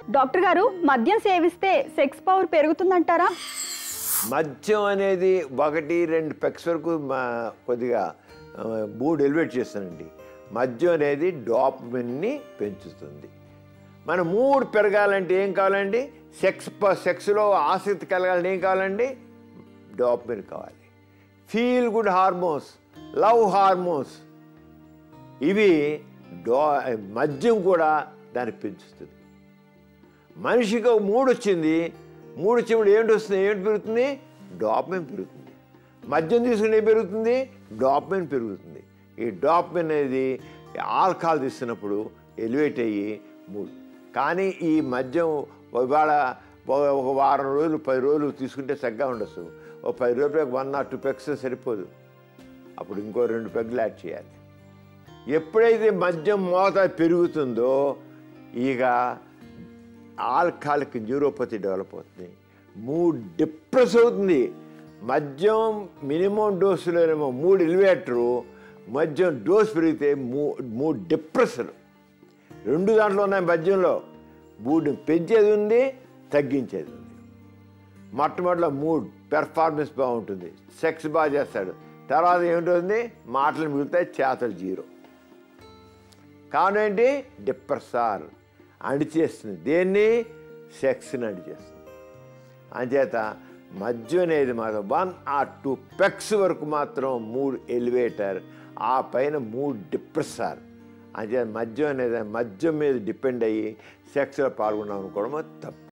doctor గారు మద్యం సేవిస్తే sex power పెరుగుతుందంటారా మద్యం అనేది ఒకటి రెండు పెక్స్ వరకు మా కొద్దిగా ఆ, మూడు ఎలివేట్ చేస్తానండి మద్యం అనేది డాప్మిన్ని పెంచుతుంది మన మూడు పెరగాలంటే ఏం కావాలండి సెక్స్ ప- సెక్స్లో ఆసక్తి కలగాలంటే ఏం కావాలండి డాప్మిన్ కావాలి feel good hormones love hormones ఇవి డా మద్యం కూడా దాన్ని పెంచుతుంది మనిషికి ఒక మూడు వచ్చింది మూడు వచ్చినప్పుడు ఏంటి వస్తుంది ఏంటి పెరుగుతుంది డాప్మెన్ పెరుగుతుంది మద్యం తీసుకుని ఏం పెరుగుతుంది డాప్మెన్ పెరుగుతుంది ఈ డాప్మెన్ అనేది ఆల్కహాల్ తీసుకున్నప్పుడు ఎలివేట్ అయ్యి మూడు కానీ ఈ మద్యం ఇవాళ ఒక- ఒక వారం రోజులు పది రోజులు తీసుకుంటే చక్కగా ఉండొచ్చు ఒక పది రోజులకు వన్ ఆర్ టూ పెగ్స్ సరిపోదు అప్పుడు ఇంకో రెండు పెగ్గులు యాడ్ చేయాలి ఎప్పుడైతే మద్యం మోతాదు పెరుగుతుందో ఇక ఆల్కహాలిక్ న్యూరోపతి డెవలప్ అవుతుంది మూడు డిప్రెస్ అవుతుంది మద్యం మినిమం డోసులోనేమో మూడు ఎలివేటరు మద్యం డోస్ పెరిగితే మూ మూడు డిప్రెసర్ రెండు దాంట్లో ఉన్నాయి మద్యంలో మూడు పెంచేది ఉంది తగ్గించేది ఉంది మొట్టమొదటిలో మూడ్ పెర్ఫార్మెన్స్ బాగుంటుంది సెక్స్ బాగా చేస్తాడు తర్వాత ఏమిటంది మాటలు మిగులుతాయి చేతలు జీరో కావునేంటి డిప్రెసార్ అణిచేస్తుంది దేన్ని సెక్స్ని అణిచేస్తుంది అంచేత మద్యం అనేది మాత్రం వన్ ఆర్ టూ పెక్స్ వరకు మాత్రం మూడు ఎలివేటర్ ఆ పైన మూడు డిప్రెసార్ అంచేత మద్యం అనేది మద్యం మీద డిపెండ్ అయ్యి సెక్స్లో పాల్గొన్నాం అనుకోవడం అది తప్పు